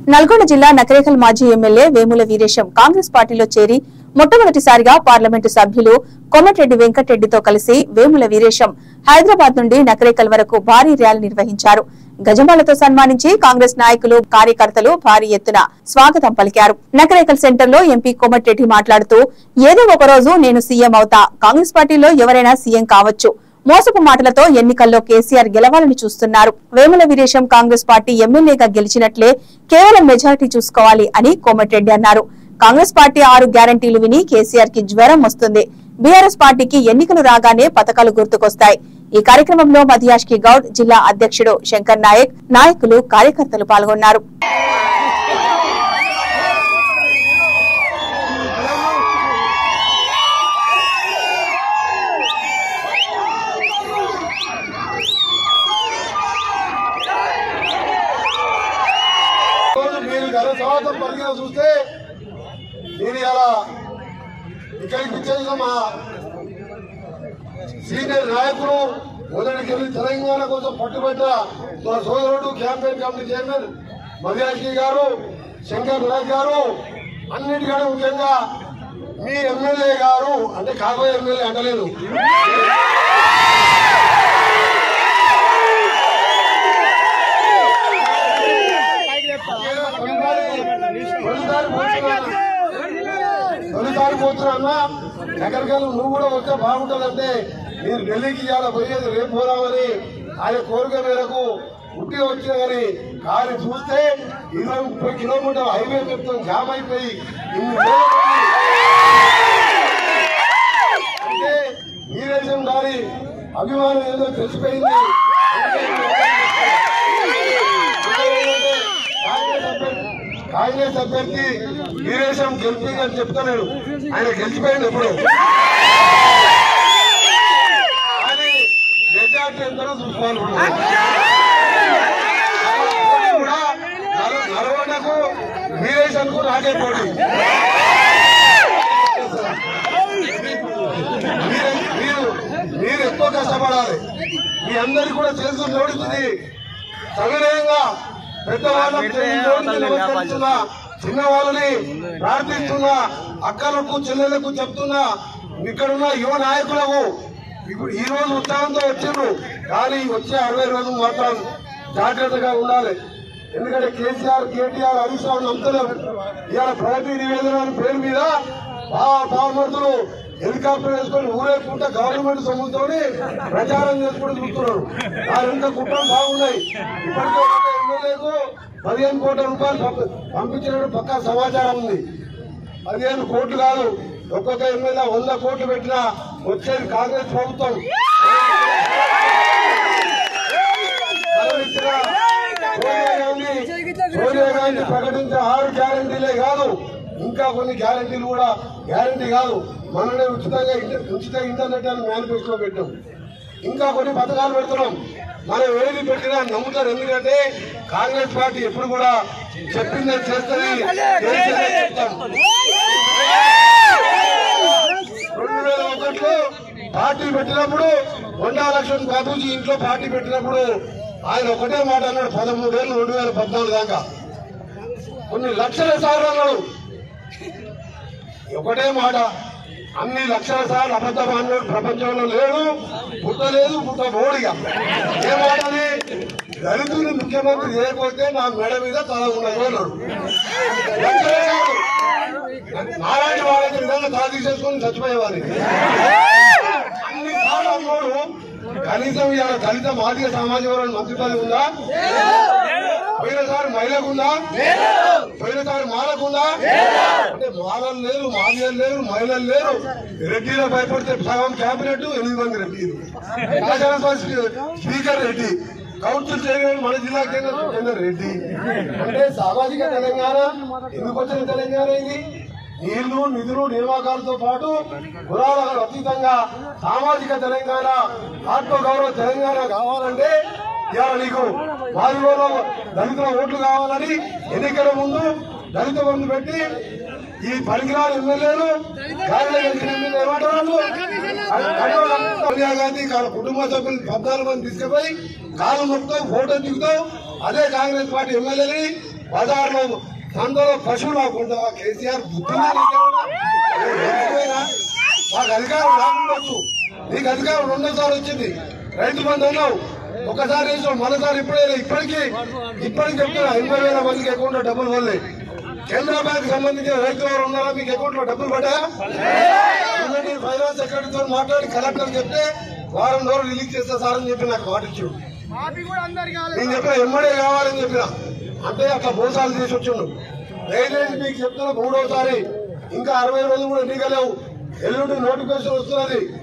నల్గొండ జిల్లా నకరేకల్ మాజీ ఎమ్మెల్యే వేముల వీరేశం కాంగ్రెస్ పార్టీలో చేరి మొట్టమొదటిసారిగా పార్లమెంటు సభ్యులు కోమటిరెడ్డి వెంకటరెడ్డితో కలిసి వేముల వీరేశం హైదరాబాద్ నుండి నకరేకల్ వరకు భారీ ర్యాలీ నిర్వహించారు గజమాలతో సన్మానించి కాంగ్రెస్ నాయకులు కార్యకర్తలు భారీ ఎత్తున స్వాగతం పలికారు నకరేకల్ సెంటర్ లో ఎంపీ కోమటిరెడ్డి మాట్లాడుతూ ఏదో ఒక రోజు నేను సీఎం అవుతా కాంగ్రెస్ పార్టీలో ఎవరైనా సీఎం కావచ్చు మోసపు మాటలతో ఎన్నికల్లో కేసీఆర్ గెలవాలని చూస్తున్నారు వేముల వీరేశం కాంగ్రెస్ పార్టీ ఎమ్మెల్యేగా గెలిచినట్లే కేవలం మెజారిటీ చూసుకోవాలి అని కోమటిరెడ్డి అన్నారు కాంగ్రెస్ పార్టీ ఆరు గ్యారంటీలు విని కేసీఆర్ కి జ్వరం వస్తుంది బీఆర్ఎస్ పార్టీకి ఎన్నికలు రాగానే పథకాలు గుర్తుకొస్తాయి ఈ కార్యక్రమంలో మధియాష్కి గౌడ్ జిల్లా అధ్యక్షుడు శంకర్ నాయక్ నాయకులు కార్యకర్తలు పాల్గొన్నారు రోజు మీరు ఘన స్వాగతం పలికిన చూస్తే నేను ఇలా ఇక్కడికి వచ్చేసిన మా సీనియర్ నాయకులు మొదటికి వెళ్ళి తెలంగాణ కోసం పట్టుబట్ట మా సోదరుడు క్యాంపెయిన్ కమిటీ చైర్మన్ మదియాషి గారు శంకర్ నాయక్ గారు అన్నిటికంటే ముఖ్యంగా మీ ఎమ్మెల్యే గారు అంటే కాబోయే ఎమ్మెల్యే అంటలేదు తొలిసారి పోతున్నాను. తొలిసారి పోతున్నా ఎక్కడికెళ్ళి నువ్వు కూడా వస్తే బాగుంటుందంటే మీరు ఢిల్లీకి ఇవాళ పోయేది రేపు పోదామని ఆయన కోరిక మేరకు ఉట్టి వచ్చిన కానీ కారు చూస్తే ఇరవై ముప్పై కిలోమీటర్ హైవే మొత్తం జామ్ అయిపోయి ఇన్ని వేల మంది అంటే వీరేశం గారి అభిమానం ఏదో తెలిసిపోయింది కాంగ్రెస్ అభ్యర్థి కాంగ్రెస్ అభ్యర్థి వీరేశం గెలిపి అని చెప్తాను ఆయన గెలిచిపోయింది ఎప్పుడు కానీ మెజార్టీ ఎంతనో చూసుకోవాలి ఇప్పుడు. కూడా నల- నల్గొండకు వీరేశంకు నాకే పోటీ మీరు మీరు మీరు ఎక్కువ కష్టపడాలి మీ అందరికి కూడా తెలుసు నోడుతుంది సవినయంగా పెద్దవాళ్ళకు నోడుతుంది నమస్కరిస్తున్నా చిన్న వాళ్ళని ప్రార్థిస్తున్నా అక్కలకు చెల్లెలకు చెప్తున్నా ఇక్కడున్న యువ నాయకులకు ఇప్పుడు ఈ రోజు ఉత్సాహంతో వచ్చిండ్రు కానీ వచ్చే అరవై రోజులు మాత్రం జాగ్రత్తగా ఉండాలి ఎందుకంటే కేసీఆర్ కేటీఆర్ హరీష్ రావు నమ్ముతున్నారు ఇవాళ ప్రగతి నివేదన అనే పేరు మీద బావమర్దులు హెలికాప్టర్ వేసుకొని ఊరేసుకుంటే గవర్నమెంట్ సొమ్ముతోని ప్రచారం చేసుకుంటూ చూస్తున్నారు దాని ఇంకా కుట్రలు బాగున్నాయి ఇప్పటికే ఒక ఎమ్మెల్యేకు పదిహేను కోట్ల రూపాయలు పంప- పంపించినట్టు పక్కా సమాచారం ఉంది పదిహేను కోట్లు కాదు ఒక్కొక్క ఎమ్మెల్యే వంద కోట్లు పెట్టినా వచ్చేది కాంగ్రెస్ ప్రభుత్వం మనం ఇచ్చిన సోనియా గాంధీ సోనియా గాంధీ ప్రకటించిన ఆరు గ్యారంటీలే కాదు ఇంకా కొన్ని గ్యారంటీలు కూడా గ్యారంటీ కాదు మననే ఉచితంగా ఇంట- ఉచిత ఇంటర్నెట్ అని మేనిఫెస్టో పెట్టాం ఇంకా కొన్ని పథకాలు పెడుతున్నాం మనం ఏది పెట్టినా నమ్ముతారు ఎందుకంటే కాంగ్రెస్ పార్టీ ఎప్పుడు కూడా చెప్పిందే చేస్తుంది చేసేదే చెప్తాం రెండు వేల ఒకటిలో పార్టీ పెట్టినప్పుడు వండా లక్ష్మణ్ బాబూజీ ఇంట్లో పార్టీ పెట్టినప్పుడు ఆయన ఒకటే మాట అన్నాడు పదమూడేళ్ళు రెండు వేల పద్నాలుగు దాకా కొన్ని లక్షల సార్లు అన్నాడు ఒకటే మాట అన్ని లక్షల సార్లు అబద్ధం అన్నాడు ప్రపంచంలో లేడు పుట్టలేదు పుట్ట బోడిగా ఏ మాటది దళితులు ముఖ్యమంత్రి చేయకపోతే నా మెడ మీద తల ఉండదు అన్నాడు లక్షలే కాదు. నారాయణ వాళ్ళకి నిజంగా తల తీసేసుకొని చచ్చిపోయేవారి అన్ని సార్లు అన్నాడు కనీసం ఇవాళ దళిత మాదిగ సామాజిక వర్గం మంత్రి పదవి ఉందా పోయినసారి మహిళకు ఉందా పోయినసారి మాలకు ఉందా అంటే మాలలు లేరు మాదిగలు లేరు మహిళలు లేరు రెడ్డిలో భయపడితే సగం క్యాబినెట్ ఎనిమిది మంది రెడ్డిలు శాసనసభ స్పీకర్ రెడ్డి కౌన్సిల్ చైర్మన్ మన జిల్లా కేంద్ర కేంద్ర రెడ్డి అంటే సామాజిక తెలంగాణ ఎందుకు వచ్చిన తెలంగాణ ఇది నీళ్లు నిధులు నియామకాలతో పాటు కులాలకు అతీతంగా సామాజిక తెలంగాణ ఆత్మ గౌరవ తెలంగాణ కావాలంటే ఇవాళ నీకు మాదిగోలో దళితుల ఓట్లు కావాలని ఎన్నికల ముందు దళిత బంధు పెట్టి ఈ పనికిరాని ఎమ్మెల్యేలు గాలిలో గెలిచిన ఎమ్మెల్యే ఏమంటారు వాళ్ళు? సోనియా గాంధీ వాళ్ళ కుటుంబ సభ్యులు పద్నాలుగు మంది తీసుకుపోయి కాలు మొక్కుతావు ఫోటో దిగుతావు అదే కాంగ్రెస్ పార్టీ ఎమ్మెల్యేని బజార్లో సంతలో పశువులు ఆకుండా కేసీఆర్ బుద్ధిందా నీకేమన్నా? ఎందుకైనా? మాకు అధికారం రాకుండొచ్చు నీకు అధికారం రెండోసారి వచ్చింది రైతు బంధు అన్నావు ఒకసారి వేసావు మరోసారి ఇప్పుడైనా ఇప్పటికీ ఇప్పటికి చెప్తున్నా ఎనభై వేల మందికి అకౌంట్ లో డబ్బులు పడలేదు కేంద్ర బ్యాంక్ సంబంధించిన రైతులు ఎవరు ఉన్నారా మీకు అకౌంట్ లో డబ్బులు పడ్డాయా నిన్నటి ఫైనాన్స్ సెక్రటరీతో మాట్లాడి కలెక్టర్ చెప్తే వారం రోజులు రిలీజ్ చేస్తే సార్ అని చెప్పి నాకు మాట ఇచ్చిండు నేను చెప్పిన ఎమ్మడే కావాలని చెప్పిన అంటే అట్లా మోసాలు చేసి వచ్చిండు దయచేసి మీకు చెప్తున్న మూడోసారి ఇంకా అరవై రోజులు కూడా ఎన్నికలేవు ఎల్లుండి నోటిఫికేషన్ వస్తున్నది